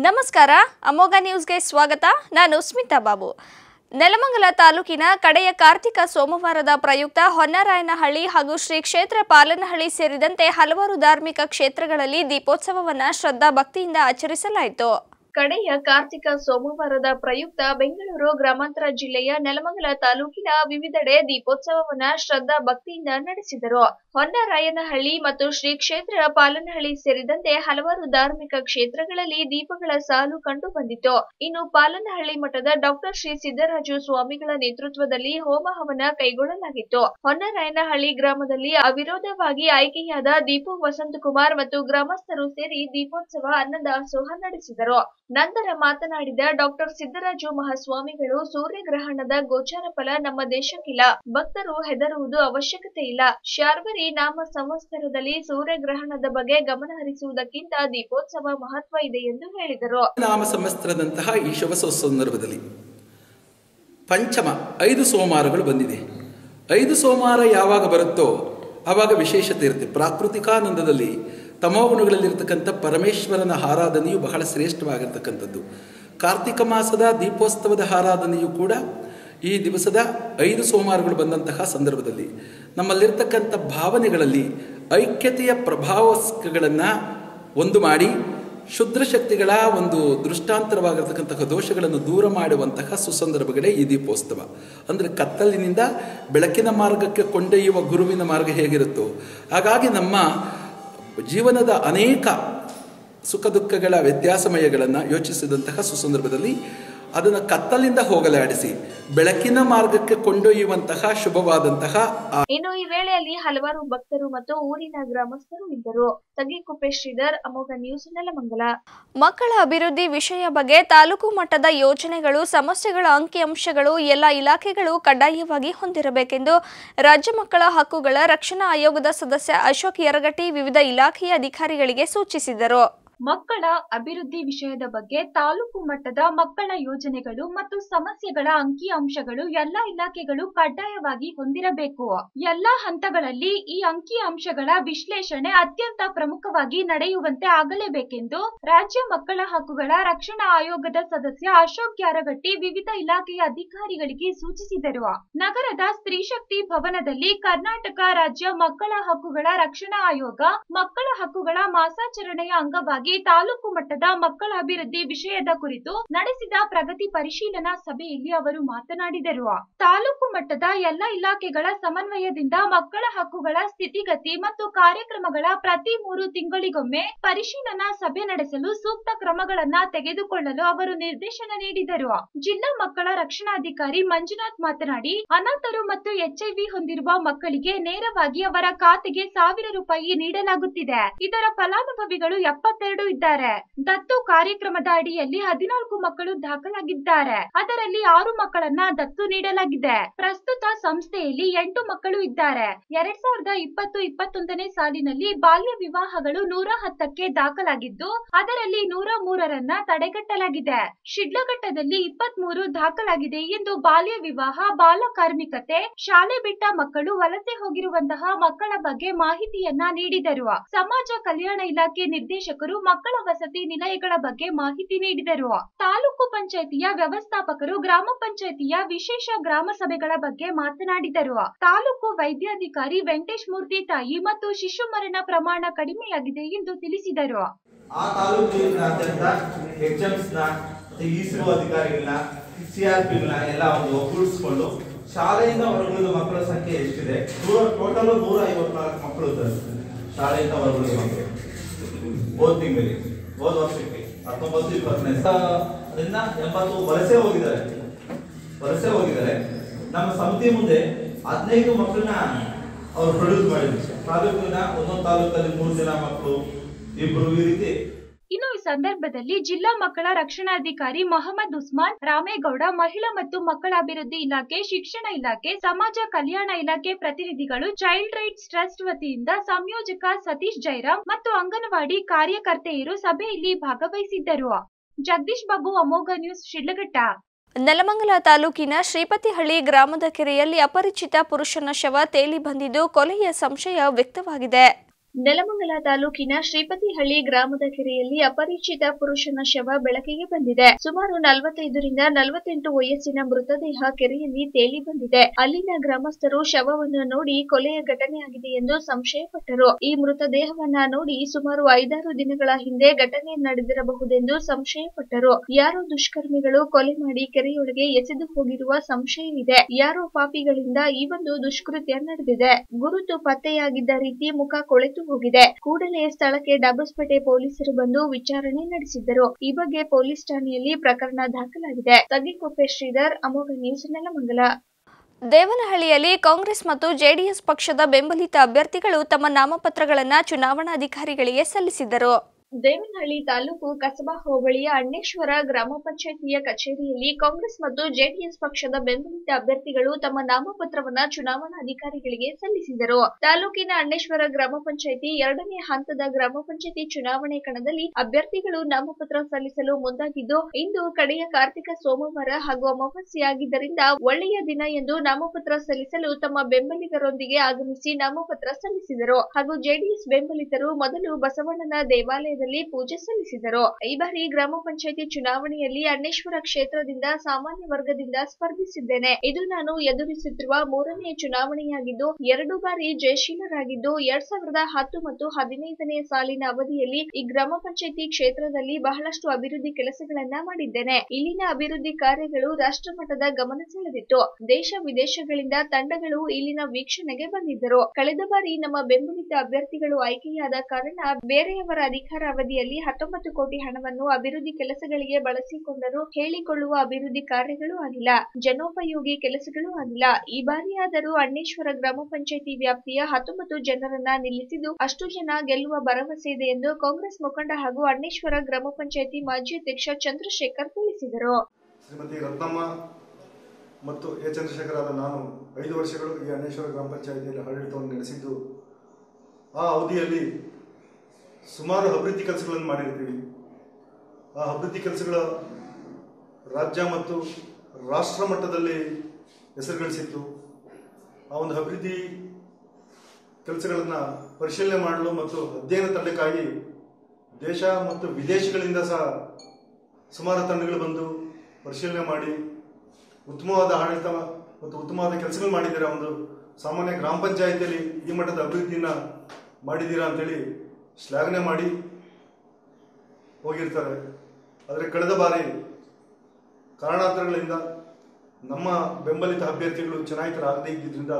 ನಮಸ್ಕಾರ ಅಮೋಘ ನ್ಯೂಸ್ಗೆ ಸ್ವಾಗತ ನಾನು ಸ್ಮಿತಾ ಬಾಬು ನೆಲಮಂಗಲ ತಾಲೂಕಿನ ಕಡೆಯ ಕಾರ್ತಿಕ ಸೋಮವಾರದ ಪ್ರಯುಕ್ತ ಹೊನ್ನರಾಯನಹಳ್ಳಿ ಹಾಗೂ ಶ್ರೀ ಕ್ಷೇತ್ರ ಪಾಲನಹಳ್ಳಿ ಸೇರಿದಂತೆ ಹಲವಾರು ಧಾರ್ಮಿಕ ಕ್ಷೇತ್ರಗಳಲ್ಲಿ ದೀಪೋತ್ಸವವನ್ನು ಶ್ರದ್ಧಾ ಭಕ್ತಿಯಿಂದ ಆಚರಿಸಲಾಯಿತು ಕಡೆಯ ಕಾರ್ತಿಕ ಸೋಮವಾರದ ಪ್ರಯುಕ್ತ ಬೆಂಗಳೂರು ಗ್ರಾಮಾಂತರ ಜಿಲ್ಲೆಯ ನೆಲಮಂಗಲ ತಾಲೂಕಿನ ವಿವಿಧೆಡೆ ದೀಪೋತ್ಸವವನ್ನ ಶ್ರದ್ಧಾ ಭಕ್ತಿಯಿಂದ ನಡೆಸಿದರು ಹೊನ್ನರಾಯನಹಳ್ಳಿ ಮತ್ತು ಶ್ರೀ ಕ್ಷೇತ್ರ ಪಾಲನಹಳ್ಳಿ ಸೇರಿದಂತೆ ಹಲವಾರು ಧಾರ್ಮಿಕ ಕ್ಷೇತ್ರಗಳಲ್ಲಿ ದೀಪಗಳ ಸಾಲು ಕಂಡು ಬಂದಿತು ಇನ್ನು ಪಾಲನಹಳ್ಳಿ ಮಠದ ಡಾಕ್ಟರ್ ಶ್ರೀ ಸಿದ್ದರಾಜು ಸ್ವಾಮಿಗಳ ನೇತೃತ್ವದಲ್ಲಿ ಹೋಮ ಹವನ ಕೈಗೊಳ್ಳಲಾಗಿತ್ತು ಹೊನ್ನರಾಯನಹಳ್ಳಿ ಗ್ರಾಮದಲ್ಲಿ ಅವಿರೋಧವಾಗಿ ಆಯ್ಕೆಯಾದ ದೀಪು ವಸಂತಕುಮಾರ್ ಮತ್ತು ಗ್ರಾಮಸ್ಥರು ಸೇರಿ ದೀಪೋತ್ಸವ ಅನ್ನದಾಸೋಹ ನಡೆಸಿದರು ನಂತರ ಮಾತನಾಡಿದ ಡಾಕ್ಟರ್ ಸಿದ್ದರಾಜು ಮಹಾಸ್ವಾಮಿಗಳು ಸೂರ್ಯಗ್ರಹಣದ ಗೋಚಾರ ಫಲ ನಮ್ಮ ದೇಶಕ್ಕಿಲ್ಲ ಭಕ್ತರು ಹೆದರುವುದು ಅವಶ್ಯಕತೆ ಇಲ್ಲ ಶಾರ್ವರಿ ನಾಮ ಸಂವತ್ಸರದಲ್ಲಿ ಸೂರ್ಯಗ್ರಹಣದ ಬಗ್ಗೆ ಗಮನ ಹರಿಸುವುದಕ್ಕಿಂತ ದೀಪೋತ್ಸವ ಮಹತ್ವ ಇದೆ ಎಂದು ಹೇಳಿದರು ನಾಮ ಸಂವತ್ಸರದಂತಹ ಈ ಶುಭ ಸಂದರ್ಭದಲ್ಲಿ ಪಂಚಮ ಐದು ಸೋಮವಾರಗಳು ಬಂದಿದೆ ಐದು ಸೋಮವಾರ ಯಾವಾಗ ಬರುತ್ತೋ ಆವಾಗ ವಿಶೇಷತೆ ಇರುತ್ತೆ ಪ್ರಾಕೃತಿಕಾನಂದದಲ್ಲಿ ತಮೋಗುಣಗಳಲ್ಲಿರ್ತಕ್ಕಂಥ ಪರಮೇಶ್ವರನ ಆರಾಧನೆಯು ಬಹಳ ಶ್ರೇಷ್ಠವಾಗಿರ್ತಕ್ಕಂಥದ್ದು ಕಾರ್ತಿಕ ಮಾಸದ ದೀಪೋತ್ಸವದ ಆರಾಧನೆಯು ಕೂಡ ಈ ದಿವಸದ ಐದು ಸೋಮವಾರಗಳು ಬಂದಂತಹ ಸಂದರ್ಭದಲ್ಲಿ ನಮ್ಮಲ್ಲಿರ್ತಕ್ಕಂಥ ಭಾವನೆಗಳಲ್ಲಿ ಐಕ್ಯತೆಯ ಪ್ರಭಾವಗಳನ್ನು ಒಂದು ಮಾಡಿ ಶುದ್ಧ ಶಕ್ತಿಗಳ ಒಂದು ದೃಷ್ಟಾಂತರವಾಗಿರ್ತಕ್ಕಂತಹ ದೋಷಗಳನ್ನು ದೂರ ಮಾಡುವಂತಹ ಸುಸಂದರ್ಭಗಳೇ ಈ ದೀಪೋತ್ಸವ ಅಂದರೆ ಕತ್ತಲಿನಿಂದ ಬೆಳಕಿನ ಮಾರ್ಗಕ್ಕೆ ಕೊಂಡೊಯ್ಯುವ ಗುರುವಿನ ಮಾರ್ಗ ಹೇಗಿರುತ್ತೋ ಹಾಗಾಗಿ ನಮ್ಮ ಜೀವನದ ಅನೇಕ ಸುಖ ದುಃಖಗಳ ವ್ಯತ್ಯಾಸಮಯಗಳನ್ನು ಯೋಚಿಸಿದಂತಹ ಸುಸಂದರ್ಭದಲ್ಲಿ ಅದನ್ನು ಕತ್ತಲಿಂದ ಹೋಗಲಾಡಿಸಿ ಬೆಳಕಿನ ಮಾರ್ಗಕ್ಕೆ ಕೊಂಡೊಯ್ಯುವಂತಹ ಶುಭವಾದಂತಹ ಆ ಇನ್ನು ಈ ವೇಳೆಯಲ್ಲಿ ಹಲವಾರು ಭಕ್ತರು ಮತ್ತು ಊರಿನ ಗ್ರಾಮಸ್ಥರು ಇದ್ದರು ತಗ್ಗಿಕುಪ್ಪೆ ಶ್ರೀಧರ್ ಅಮೋಘ ನ್ಯೂಸ್ ನೆಲಮಂಗಲ ಮಕ್ಕಳ ಅಭಿವೃದ್ಧಿ ವಿಷಯ ಬಗ್ಗೆ ತಾಲೂಕು ಮಟ್ಟದ ಯೋಜನೆಗಳು ಸಮಸ್ಯೆಗಳ ಅಂಕಿಅಂಶಗಳು ಎಲ್ಲ ಇಲಾಖೆಗಳು ಕಡ್ಡಾಯವಾಗಿ ಹೊಂದಿರಬೇಕೆಂದು ರಾಜ್ಯ ಮಕ್ಕಳ ಹಕ್ಕುಗಳ ರಕ್ಷಣಾ ಆಯೋಗದ ಸದಸ್ಯ ಅಶೋಕ್ ಯರಗಟ್ಟಿ ವಿವಿಧ ಇಲಾಖೆಯ ಅಧಿಕಾರಿಗಳಿಗೆ ಸೂಚಿಸಿದರು ಮಕ್ಕಳ ಅಭಿವೃದ್ಧಿ ವಿಷಯದ ಬಗ್ಗೆ ತಾಲೂಕು ಮಟ್ಟದ ಮಕ್ಕಳ ಯೋಜನೆಗಳು ಮತ್ತು ಸಮಸ್ಯೆಗಳ ಅಂಕಿ ಅಂಶಗಳು ಎಲ್ಲಾ ಇಲಾಖೆಗಳು ಕಡ್ಡಾಯವಾಗಿ ಹೊಂದಿರಬೇಕು ಎಲ್ಲಾ ಹಂತಗಳಲ್ಲಿ ಈ ಅಂಕಿ ಅಂಶಗಳ ವಿಶ್ಲೇಷಣೆ ಅತ್ಯಂತ ಪ್ರಮುಖವಾಗಿ ನಡೆಯುವಂತೆ ಆಗಲೇಬೇಕೆಂದು ರಾಜ್ಯ ಮಕ್ಕಳ ಹಕ್ಕುಗಳ ರಕ್ಷಣಾ ಆಯೋಗದ ಸದಸ್ಯ ಅಶೋಕ್ ಯಾರಗಟ್ಟಿ ವಿವಿಧ ಇಲಾಖೆಯ ಅಧಿಕಾರಿಗಳಿಗೆ ಸೂಚಿಸಿದರು ನಗರದ ಸ್ತ್ರೀಶಕ್ತಿ ಭವನದಲ್ಲಿ ಕರ್ನಾಟಕ ರಾಜ್ಯ ಮಕ್ಕಳ ಹಕ್ಕುಗಳ ರಕ್ಷಣಾ ಆಯೋಗ ಮಕ್ಕಳ ಹಕ್ಕುಗಳ ಮಾಸಾಚರಣೆಯ ಅಂಗವಾಗಿ ತಾಲೂಕು ಮಟ್ಟದ ಮಕ್ಕಳ ಅಭಿವೃದ್ಧಿ ವಿಷಯದ ಕುರಿತು ನಡೆಸಿದ ಪ್ರಗತಿ ಪರಿಶೀಲನಾ ಸಭೆಯಲ್ಲಿ ಅವರು ಮಾತನಾಡಿದರು ತಾಲೂಕು ಮಟ್ಟದ ಎಲ್ಲ ಇಲಾಖೆಗಳ ಸಮನ್ವಯದಿಂದ ಮಕ್ಕಳ ಹಕ್ಕುಗಳ ಸ್ಥಿತಿಗತಿ ಮತ್ತು ಕಾರ್ಯಕ್ರಮಗಳ ಪ್ರತಿ ಮೂರು ತಿಂಗಳಿಗೊಮ್ಮೆ ಪರಿಶೀಲನಾ ಸಭೆ ನಡೆಸಲು ಸೂಕ್ತ ಕ್ರಮಗಳನ್ನ ತೆಗೆದುಕೊಳ್ಳಲು ಅವರು ನಿರ್ದೇಶನ ನೀಡಿದರು ಜಿಲ್ಲಾ ಮಕ್ಕಳ ರಕ್ಷಣಾಧಿಕಾರಿ ಮಂಜುನಾಥ್ ಮಾತನಾಡಿ ಅನಾಥರು ಮತ್ತು ಎಚ್ಐವಿ ಹೊಂದಿರುವ ಮಕ್ಕಳಿಗೆ ನೇರವಾಗಿ ಅವರ ಖಾತೆಗೆ ಸಾವಿರ ರೂಪಾಯಿ ನೀಡಲಾಗುತ್ತಿದೆ ಇದರ ಫಲಾನುಭವಿಗಳು ಎಪ್ಪತ್ತೆರಡು ಇದ್ದಾರೆ ದತ್ತು ಕಾರ್ಯಕ್ರಮದ ಅಡಿಯಲ್ಲಿ ಹದಿನಾಲ್ಕು ಮಕ್ಕಳು ದಾಖಲಾಗಿದ್ದಾರೆ ಅದರಲ್ಲಿ ಆರು ಮಕ್ಕಳನ್ನ ದತ್ತು ನೀಡಲಾಗಿದೆ ಪ್ರಸ್ತುತ ಸಂಸ್ಥೆಯಲ್ಲಿ ಎಂಟು ಮಕ್ಕಳು ಇದ್ದಾರೆ ಎರಡ್ ಸಾವಿರದ ಇಪ್ಪತ್ತು ಇಪ್ಪತ್ತೊಂದನೇ ಸಾಲಿನಲ್ಲಿ ಬಾಲ್ಯ ವಿವಾಹಗಳು ನೂರ ಹತ್ತಕ್ಕೆ ದಾಖಲಾಗಿದ್ದು ಅದರಲ್ಲಿ ನೂರ ಮೂರರನ್ನ ತಡೆಗಟ್ಟಲಾಗಿದೆ ಶಿಡ್ಲಘಟ್ಟದಲ್ಲಿ ಇಪ್ಪತ್ತ್ ಮೂರು ದಾಖಲಾಗಿದೆ ಎಂದು ಬಾಲ್ಯ ವಿವಾಹ ಬಾಲ ಕಾರ್ಮಿಕತೆ ಶಾಲೆ ಬಿಟ್ಟ ಮಕ್ಕಳು ವಲಸೆ ಹೋಗಿರುವಂತಹ ಮಕ್ಕಳ ಬಗ್ಗೆ ಮಾಹಿತಿಯನ್ನ ನೀಡಿದರು ಸಮಾಜ ಕಲ್ಯಾಣ ಇಲಾಖೆ ನಿರ್ದೇಶಕರು ಮಕ್ಕಳ ವಸತಿ ನಿಲಯಗಳ ಬಗ್ಗೆ ಮಾಹಿತಿ ನೀಡಿದರು ತಾಲೂಕು ಪಂಚಾಯಿತಿಯ ವ್ಯವಸ್ಥಾಪಕರು ಗ್ರಾಮ ಪಂಚಾಯಿತಿಯ ವಿಶೇಷ ಗ್ರಾಮ ಸಭೆಗಳ ಬಗ್ಗೆ ಮಾತನಾಡಿದರು ತಾಲೂಕು ವೈದ್ಯಾಧಿಕಾರಿ ವೆಂಕಟೇಶ್ ಮೂರ್ತಿ ತಾಯಿ ಮತ್ತು ಶಿಶು ಮರಣ ಪ್ರಮಾಣ ಕಡಿಮೆಯಾಗಿದೆ ಎಂದು ತಿಳಿಸಿದರು ಆ ತಾಲೂಕಿನಾದ್ಯಂತ ಎಕ್ಸಾಮ್ಸ್ ನ ಮತ್ತೆ ಇಸ್ರೋ ಅಧಿಕಾರಿಗಳನ್ನ ಸಿ ಆರ್ ಪಿ ಎಲ್ಲ ಒಂದು ಒಗ್ಗೂಡಿಸ್ಕೊಂಡು ಶಾಲೆಯಿಂದ ಹೊರಗುಳಿದ ಮಕ್ಕಳ ಸಂಖ್ಯೆ ಎಷ್ಟಿದೆ ನೂರ ಟೋಟಲ್ ನೂರ ಐವತ್ನಾಲ್ಕು ಮಕ್ಕಳು ಇದ್ದಾರೆ ಶಾಲೆಯಿಂದ ಹೊರಗುಳಿದ ಮಕ್ಕಳು ಹೋದ್ ತಿಂಗಳಿಗೆ ಹೋದ ವರ್ಷಕ್ಕೆ ಹತ್ತೊಂಬತ್ತು ಇಪ್ಪತ್ತನೇ ಅದರಿಂದ ಎಂಬತ್ತು ವಲಸೆ ಹೋಗಿದ್ದಾರೆ ವಲಸೆ ಹೋಗಿದ್ದಾರೆ ನಮ್ಮ ಸಮಿತಿ ಮುಂದೆ ಹದಿನೈದು ಮಕ್ಕಳನ್ನ ಅವ್ರು ಪ್ರೊಡ್ಯೂಸ್ ಮಾಡಿದ್ರು ತಾಲೂಕಿನ ಒಂದೊಂದು ತಾಲೂಕಲ್ಲಿ ಮೂರು ಜನ ಮಕ್ಕಳು ಇಬ್ರು ಈ ರೀತಿ ಇನ್ನು ಈ ಸಂದರ್ಭದಲ್ಲಿ ಜಿಲ್ಲಾ ಮಕ್ಕಳ ರಕ್ಷಣಾಧಿಕಾರಿ ಮೊಹಮ್ಮದ್ ಉಸ್ಮಾನ್ ರಾಮೇಗೌಡ ಮಹಿಳಾ ಮತ್ತು ಮಕ್ಕಳ ಅಭಿವೃದ್ಧಿ ಇಲಾಖೆ ಶಿಕ್ಷಣ ಇಲಾಖೆ ಸಮಾಜ ಕಲ್ಯಾಣ ಇಲಾಖೆ ಪ್ರತಿನಿಧಿಗಳು ಚೈಲ್ಡ್ ರೈಟ್ಸ್ ಟ್ರಸ್ಟ್ ವತಿಯಿಂದ ಸಂಯೋಜಕ ಸತೀಶ್ ಜೈರಾಮ್ ಮತ್ತು ಅಂಗನವಾಡಿ ಕಾರ್ಯಕರ್ತೆಯರು ಸಭೆಯಲ್ಲಿ ಭಾಗವಹಿಸಿದ್ದರು ಜಗದೀಶ್ ಬಾಬು ಅಮೋಘ ನ್ಯೂಸ್ ಶಿಡ್ಲಘಟ್ಟ ನೆಲಮಂಗಲ ತಾಲೂಕಿನ ಶ್ರೀಪತಿಹಳ್ಳಿ ಗ್ರಾಮದ ಕೆರೆಯಲ್ಲಿ ಅಪರಿಚಿತ ಪುರುಷನ ಶವ ತೇಲಿ ಬಂದಿದ್ದು ಕೊಲೆಯ ಸಂಶಯ ವ್ಯಕ್ತವಾಗಿದೆ ನೆಲಮಂಗಲ ತಾಲೂಕಿನ ಶ್ರೀಪತಿಹಳ್ಳಿ ಗ್ರಾಮದ ಕೆರೆಯಲ್ಲಿ ಅಪರಿಚಿತ ಪುರುಷನ ಶವ ಬೆಳಕಿಗೆ ಬಂದಿದೆ ಸುಮಾರು ನಲವತ್ತೈದರಿಂದ ನಲವತ್ತೆಂಟು ವಯಸ್ಸಿನ ಮೃತದೇಹ ಕೆರೆಯಲ್ಲಿ ತೇಲಿ ಬಂದಿದೆ ಅಲ್ಲಿನ ಗ್ರಾಮಸ್ಥರು ಶವವನ್ನು ನೋಡಿ ಕೊಲೆಯ ಘಟನೆಯಾಗಿದೆ ಎಂದು ಸಂಶಯಪಟ್ಟರು ಈ ಮೃತದೇಹವನ್ನ ನೋಡಿ ಸುಮಾರು ಐದಾರು ದಿನಗಳ ಹಿಂದೆ ಘಟನೆ ನಡೆದಿರಬಹುದೆಂದು ಸಂಶಯಪಟ್ಟರು ಯಾರೋ ದುಷ್ಕರ್ಮಿಗಳು ಕೊಲೆ ಮಾಡಿ ಕೆರೆಯೊಳಗೆ ಎಸೆದು ಹೋಗಿರುವ ಸಂಶಯವಿದೆ ಯಾರೋ ಪಾಪಿಗಳಿಂದ ಈ ಒಂದು ದುಷ್ಕೃತ್ಯ ನಡೆದಿದೆ ಗುರುತು ಪತ್ತೆಯಾಗಿದ್ದ ರೀತಿ ಮುಖ ಕೊಳೆತು ಹೋಗಿದೆ ಕೂಡಲೇ ಸ್ಥಳಕ್ಕೆ ಡಾಬಸ್ಪೇಟೆ ಪೊಲೀಸರು ಬಂದು ವಿಚಾರಣೆ ನಡೆಸಿದ್ದರು ಈ ಬಗ್ಗೆ ಪೊಲೀಸ್ ಠಾಣೆಯಲ್ಲಿ ಪ್ರಕರಣ ದಾಖಲಾಗಿದೆ ತಗ್ಗಿಕೊಪ್ಪೆ ಶ್ರೀಧರ್ ಅಮೋಘ ನ್ಯೂಸ್ ನೆಲಮಂಗಲ ದೇವನಹಳ್ಳಿಯಲ್ಲಿ ಕಾಂಗ್ರೆಸ್ ಮತ್ತು ಜೆಡಿಎಸ್ ಪಕ್ಷದ ಬೆಂಬಲಿತ ಅಭ್ಯರ್ಥಿಗಳು ತಮ್ಮ ನಾಮಪತ್ರಗಳನ್ನು ಚುನಾವಣಾಧಿಕಾರಿಗಳಿಗೆ ಸಲ್ಲಿಸಿದರು ದೇವನಹಳ್ಳಿ ತಾಲೂಕು ಕಸಬಾ ಹೋಬಳಿಯ ಅಣ್ಣೇಶ್ವರ ಗ್ರಾಮ ಪಂಚಾಯಿತಿಯ ಕಚೇರಿಯಲ್ಲಿ ಕಾಂಗ್ರೆಸ್ ಮತ್ತು ಜೆಡಿಎಸ್ ಪಕ್ಷದ ಬೆಂಬಲಿತ ಅಭ್ಯರ್ಥಿಗಳು ತಮ್ಮ ನಾಮಪತ್ರವನ್ನ ಚುನಾವಣಾಧಿಕಾರಿಗಳಿಗೆ ಸಲ್ಲಿಸಿದರು ತಾಲೂಕಿನ ಅಣ್ಣೇಶ್ವರ ಗ್ರಾಮ ಪಂಚಾಯಿತಿ ಎರಡನೇ ಹಂತದ ಗ್ರಾಮ ಪಂಚಾಯಿತಿ ಚುನಾವಣೆ ಕಣದಲ್ಲಿ ಅಭ್ಯರ್ಥಿಗಳು ನಾಮಪತ್ರ ಸಲ್ಲಿಸಲು ಮುಂದಾಗಿದ್ದು ಇಂದು ಕಡೆಯ ಕಾರ್ತಿಕ ಸೋಮವಾರ ಹಾಗೂ ಅಮಾವಾಸ್ಯೆಯಾಗಿದ್ದರಿಂದ ಒಳ್ಳೆಯ ದಿನ ಎಂದು ನಾಮಪತ್ರ ಸಲ್ಲಿಸಲು ತಮ್ಮ ಬೆಂಬಲಿಗರೊಂದಿಗೆ ಆಗಮಿಸಿ ನಾಮಪತ್ರ ಸಲ್ಲಿಸಿದರು ಹಾಗೂ ಜೆಡಿಎಸ್ ಬೆಂಬಲಿತರು ಮೊದಲು ಬಸವಣ್ಣನ ದೇವಾಲಯದಲ್ಲಿ ಪೂಜೆ ಸಲ್ಲಿಸಿದರು ಈ ಬಾರಿ ಗ್ರಾಮ ಪಂಚಾಯಿತಿ ಚುನಾವಣೆಯಲ್ಲಿ ಅಣ್ಣೇಶ್ವರ ಕ್ಷೇತ್ರದಿಂದ ಸಾಮಾನ್ಯ ವರ್ಗದಿಂದ ಸ್ಪರ್ಧಿಸಿದ್ದೇನೆ ಇದು ನಾನು ಎದುರಿಸುತ್ತಿರುವ ಮೂರನೇ ಚುನಾವಣೆಯಾಗಿದ್ದು ಎರಡು ಬಾರಿ ಜಯಶೀಲರಾಗಿದ್ದು ಎರಡ್ ಸಾವಿರದ ಹತ್ತು ಮತ್ತು ಹದಿನೈದನೇ ಸಾಲಿನ ಅವಧಿಯಲ್ಲಿ ಈ ಗ್ರಾಮ ಪಂಚಾಯಿತಿ ಕ್ಷೇತ್ರದಲ್ಲಿ ಬಹಳಷ್ಟು ಅಭಿವೃದ್ಧಿ ಕೆಲಸಗಳನ್ನ ಮಾಡಿದ್ದೇನೆ ಇಲ್ಲಿನ ಅಭಿವೃದ್ಧಿ ಕಾರ್ಯಗಳು ರಾಷ್ಟ್ರ ಮಟ್ಟದ ಗಮನ ಸೆಳೆದಿತ್ತು ದೇಶ ವಿದೇಶಗಳಿಂದ ತಂಡಗಳು ಇಲ್ಲಿನ ವೀಕ್ಷಣೆಗೆ ಬಂದಿದ್ದರು ಕಳೆದ ಬಾರಿ ನಮ್ಮ ಬೆಂಬಲಿತ ಅಭ್ಯರ್ಥಿಗಳು ಆಯ್ಕೆಯಾದ ಕಾರಣ ಬೇರೆಯವರ ಅಧಿಕಾರ ಅವಧಿಯಲ್ಲಿ ಹತ್ತೊಂಬತ್ತು ಕೋಟಿ ಹಣವನ್ನು ಅಭಿವೃದ್ಧಿ ಕೆಲಸಗಳಿಗೆ ಬಳಸಿಕೊಂಡರೂ ಹೇಳಿಕೊಳ್ಳುವ ಅಭಿವೃದ್ಧಿ ಕಾರ್ಯಗಳು ಆಗಿಲ್ಲ ಜನೋಪಯೋಗಿ ಕೆಲಸಗಳು ಆಗಿಲ್ಲ ಈ ಬಾರಿಯಾದರೂ ಅಣ್ಣೇಶ್ವರ ಗ್ರಾಮ ಪಂಚಾಯಿತಿ ವ್ಯಾಪ್ತಿಯ ಹತ್ತೊಂಬತ್ತು ಜನರನ್ನ ನಿಲ್ಲಿಸಿದ್ದು ಅಷ್ಟು ಜನ ಗೆಲ್ಲುವ ಭರವಸೆ ಇದೆ ಎಂದು ಕಾಂಗ್ರೆಸ್ ಮುಖಂಡ ಹಾಗೂ ಅಣ್ಣೇಶ್ವರ ಗ್ರಾಮ ಪಂಚಾಯಿತಿ ಮಾಜಿ ಅಧ್ಯಕ್ಷ ಚಂದ್ರಶೇಖರ್ ತಿಳಿಸಿದರು ಶ್ರೀಮತಿ ರತ್ನಮ್ಮ ಮತ್ತು ಎ ಚಂದ್ರಶೇಖರಾದ ನಾನು ಐದು ವರ್ಷಗಳು ಈ ಅನೇಶ್ವರ ಗ್ರಾಮ ಪಂಚಾಯಿತಿಯಲ್ಲಿ ಆಡಳಿತವನ್ನು ನಡೆಸಿದ್ದು ಆ ಅವಧಿಯಲ್ಲಿ ಸುಮಾರು ಅಭಿವೃದ್ಧಿ ಕೆಲಸಗಳನ್ನು ಮಾಡಿರ್ತೀವಿ ಆ ಅಭಿವೃದ್ಧಿ ಕೆಲಸಗಳ ರಾಜ್ಯ ಮತ್ತು ರಾಷ್ಟ್ರ ಮಟ್ಟದಲ್ಲಿ ಹೆಸರು ಗಳಿಸಿತ್ತು ಆ ಒಂದು ಅಭಿವೃದ್ಧಿ ಕೆಲಸಗಳನ್ನು ಪರಿಶೀಲನೆ ಮಾಡಲು ಮತ್ತು ಅಧ್ಯಯನ ತಂಡಕ್ಕಾಗಿ ದೇಶ ಮತ್ತು ವಿದೇಶಗಳಿಂದ ಸಹ ಸುಮಾರು ತಂಡಗಳು ಬಂದು ಪರಿಶೀಲನೆ ಮಾಡಿ ಉತ್ತಮವಾದ ಆಡಳಿತ ಮತ್ತು ಉತ್ತಮವಾದ ಕೆಲಸಗಳು ಮಾಡಿದ್ದೀರಾ ಒಂದು ಸಾಮಾನ್ಯ ಗ್ರಾಮ ಪಂಚಾಯಿತಿಯಲ್ಲಿ ಈ ಮಟ್ಟದ ಅಭಿವೃದ್ಧಿನ ಮಾಡಿದ್ದೀರಾ ಅಂತೇಳಿ ಶ್ಲಾಘನೆ ಮಾಡಿ ಹೋಗಿರ್ತಾರೆ ಆದರೆ ಕಳೆದ ಬಾರಿ ಕಾರಣಾಂತರಗಳಿಂದ ನಮ್ಮ ಬೆಂಬಲಿತ ಅಭ್ಯರ್ಥಿಗಳು ಚುನಾಯಿತರಾಗದೇ ಇದ್ದಿದ್ದರಿಂದ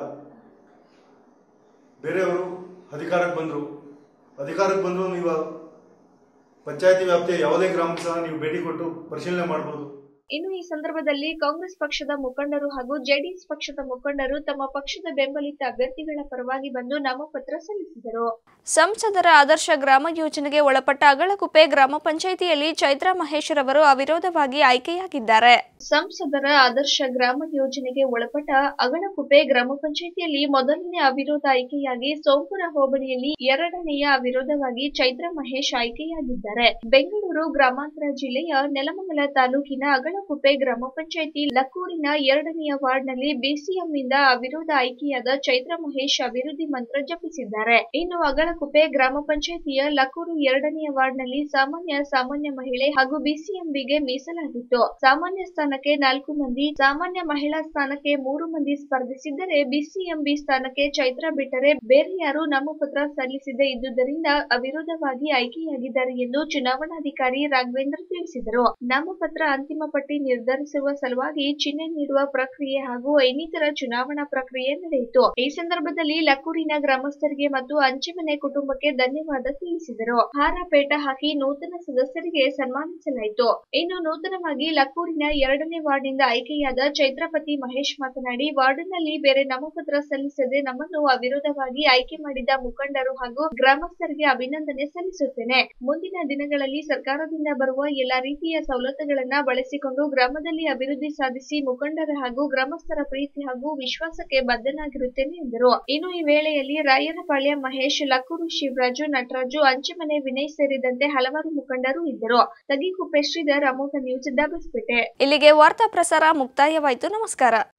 ಬೇರೆಯವರು ಅಧಿಕಾರಕ್ಕೆ ಬಂದರು ಅಧಿಕಾರಕ್ಕೆ ಬಂದರೂ ನೀವು ಪಂಚಾಯತಿ ವ್ಯಾಪ್ತಿಯ ಯಾವುದೇ ಗ್ರಾಮಕ್ಕೆ ಸಹ ನೀವು ಭೇಟಿ ಕೊಟ್ಟು ಪರಿಶೀಲನೆ ಮಾಡ್ಬೋದು ಇನ್ನು ಈ ಸಂದರ್ಭದಲ್ಲಿ ಕಾಂಗ್ರೆಸ್ ಪಕ್ಷದ ಮುಖಂಡರು ಹಾಗೂ ಜೆಡಿಎಸ್ ಪಕ್ಷದ ಮುಖಂಡರು ತಮ್ಮ ಪಕ್ಷದ ಬೆಂಬಲಿತ ಅಭ್ಯರ್ಥಿಗಳ ಪರವಾಗಿ ಬಂದು ನಾಮಪತ್ರ ಸಲ್ಲಿಸಿದರು ಸಂಸದರ ಆದರ್ಶ ಗ್ರಾಮ ಯೋಜನೆಗೆ ಒಳಪಟ್ಟ ಅಗಳಕುಪ್ಪೆ ಗ್ರಾಮ ಪಂಚಾಯಿತಿಯಲ್ಲಿ ಚೈತ್ರಾ ಮಹೇಶ್ ರವರು ಅವಿರೋಧವಾಗಿ ಆಯ್ಕೆಯಾಗಿದ್ದಾರೆ ಸಂಸದರ ಆದರ್ಶ ಗ್ರಾಮ ಯೋಜನೆಗೆ ಒಳಪಟ್ಟ ಅಗಳಕುಪ್ಪೆ ಗ್ರಾಮ ಪಂಚಾಯಿತಿಯಲ್ಲಿ ಮೊದಲನೇ ಅವಿರೋಧ ಆಯ್ಕೆಯಾಗಿ ಸೋಂಪುರ ಹೋಬಳಿಯಲ್ಲಿ ಎರಡನೆಯ ಅವಿರೋಧವಾಗಿ ಚೈತ್ರ ಮಹೇಶ್ ಆಯ್ಕೆಯಾಗಿದ್ದಾರೆ ಬೆಂಗಳೂರು ಗ್ರಾಮಾಂತರ ಜಿಲ್ಲೆಯ ನೆಲಮಂಗಲ ತಾಲೂಕಿನ ಅಗಳಕುಪ್ಪೆ ಗ್ರಾಮ ಪಂಚಾಯಿತಿ ಲಕ್ಕೂರಿನ ಎರಡನೆಯ ವಾರ್ಡ್ನಲ್ಲಿ ಬಿಸಿಎಂನಿಂದ ಅವಿರೋಧ ಆಯ್ಕೆಯಾದ ಚೈತ್ರ ಮಹೇಶ್ ಅಭಿವೃದ್ಧಿ ಮಂತ್ರ ಜಪಿಸಿದ್ದಾರೆ ಇನ್ನು ಅಗಳಕುಪ್ಪೆ ಗ್ರಾಮ ಪಂಚಾಯಿತಿಯ ಲಕ್ಕೂರು ಎರಡನೆಯ ವಾರ್ಡ್ನಲ್ಲಿ ಸಾಮಾನ್ಯ ಸಾಮಾನ್ಯ ಮಹಿಳೆ ಹಾಗೂ ಬಿಸಿಎಂಬಿಗೆ ಮೀಸಲಾಗಿತ್ತು ಸಾಮಾನ್ಯ ಸ್ಥಾನಕ್ಕೆ ನಾಲ್ಕು ಮಂದಿ ಸಾಮಾನ್ಯ ಮಹಿಳಾ ಸ್ಥಾನಕ್ಕೆ ಮೂರು ಮಂದಿ ಸ್ಪರ್ಧಿಸಿದ್ದರೆ ಬಿಸಿಎಂಬಿ ಸ್ಥಾನಕ್ಕೆ ಚೈತ್ರ ಬಿಟ್ಟರೆ ಬೇರೆ ಯಾರು ನಾಮಪತ್ರ ಸಲ್ಲಿಸದೇ ಇದ್ದುದರಿಂದ ಅವಿರೋಧವಾಗಿ ಆಯ್ಕೆಯಾಗಿದ್ದಾರೆ ಎಂದು ಚುನಾವಣಾಧಿಕಾರಿ ರಾಘವೇಂದ್ರ ತಿಳಿಸಿದರು ನಾಮಪತ್ರ ಅಂತಿಮ ಪಟ್ಟಿ ನಿರ್ಧರಿಸುವ ಸಲುವಾಗಿ ಚಿಹ್ನೆ ನೀಡುವ ಪ್ರಕ್ರಿಯೆ ಹಾಗೂ ಇನ್ನಿತರ ಚುನಾವಣಾ ಪ್ರಕ್ರಿಯೆ ನಡೆಯಿತು ಈ ಸಂದರ್ಭದಲ್ಲಿ ಲಕ್ಕೂರಿನ ಗ್ರಾಮಸ್ಥರಿಗೆ ಮತ್ತು ಅಂಚೆಮನೆ ಕುಟುಂಬಕ್ಕೆ ಧನ್ಯವಾದ ತಿಳಿಸಿದರು ಹಾರ ಪೇಟ ಹಾಕಿ ನೂತನ ಸದಸ್ಯರಿಗೆ ಸನ್ಮಾನಿಸಲಾಯಿತು ಇನ್ನು ನೂತನವಾಗಿ ಲಕ್ಕೂರಿನ ಎರಡನೇ ವಾರ್ಡ್ನಿಂದ ಆಯ್ಕೆಯಾದ ಚೈತ್ರಪತಿ ಮಹೇಶ್ ಮಾತನಾಡಿ ವಾರ್ಡ್ನಲ್ಲಿ ಬೇರೆ ನಾಮಪತ್ರ ಸಲ್ಲಿಸದೆ ನಮ್ಮನ್ನು ಅವಿರೋಧವಾಗಿ ಆಯ್ಕೆ ಮಾಡಿದ ಮುಖಂಡರು ಹಾಗೂ ಗ್ರಾಮಸ್ಥರಿಗೆ ಅಭಿನಂದನೆ ಸಲ್ಲಿಸುತ್ತೇನೆ ಮುಂದಿನ ದಿನಗಳಲ್ಲಿ ಸರ್ಕಾರದಿಂದ ಬರುವ ಎಲ್ಲಾ ರೀತಿಯ ಸವಲತ್ತುಗಳನ್ನ ಬಳಸಿಕೊಂಡು ಗ್ರಾಮದಲ್ಲಿ ಅಭಿವೃದ್ಧಿ ಸಾಧಿಸಿ ಮುಖಂಡರ ಹಾಗೂ ಗ್ರಾಮಸ್ಥರ ಪ್ರೀತಿ ಹಾಗೂ ವಿಶ್ವಾಸಕ್ಕೆ ಬದ್ಧನಾಗಿರುತ್ತೇನೆ ಎಂದರು ಇನ್ನು ಈ ವೇಳೆಯಲ್ಲಿ ರಾಯರಪಾಳ್ಯ ಮಹೇಶ್ ಲಕ್ಕೂರು ಶಿವರಾಜು ನಟರಾಜು ಅಂಚೆಮನೆ ವಿನಯ್ ಸೇರಿದಂತೆ ಹಲವಾರು ಮುಖಂಡರು ಇದ್ದರು ತಗಿಕುಪ್ಪೆ ಶ್ರೀಧರ್ ಅಮೋಘ ನ್ಯೂಸ್ ಡಬಸ್ಪೇಟೆ ಇಲ್ಲಿಗೆ ವಾರ್ತಾ ಪ್ರಸಾರ ಮುಕ್ತಾಯವಾಯಿತು ನಮಸ್ಕಾರ